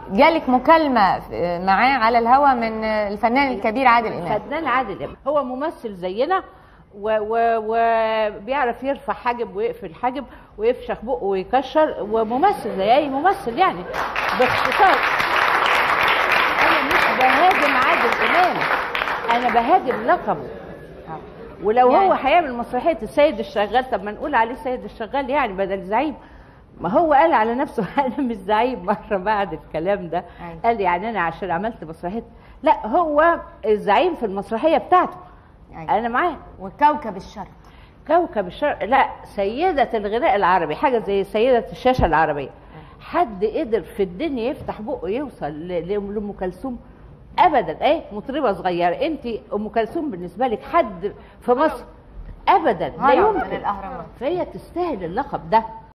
جالك مكالمه معاه على الهوا من الفنان الكبير عادل امام فنان عادل امام هو ممثل زينا وبيعرف يرفع حاجب ويقفل حاجب ويفشخ بقه ويكشر وممثل زي اي ممثل يعني باختصار انا مش بهاجم عادل امام انا بهاجم لقبه ولو يعني- هو هيعمل مسرحيه السيد الشغال طب ما نقول عليه سيد الشغال يعني بدل زعيم ما هو قال على نفسه انا مش زعيم مره بعد الكلام ده أيوة. قال يعني انا عشان عملت مسرحيه لا هو الزعيم في المسرحيه بتاعته أيوة. انا معاه وكوكب الشرق كوكب الشرق لا سيدة الغناء العربي حاجة زي سيدة الشاشة العربية حد قدر في الدنيا يفتح بقه يوصل ل- ل- لأم كلثوم أبدا إيه مطربة صغيرة أنت أم كلثوم بالنسبة لك حد في مصر أبدا لا هرم من يمكن الأهرامات. فهي تستاهل اللقب ده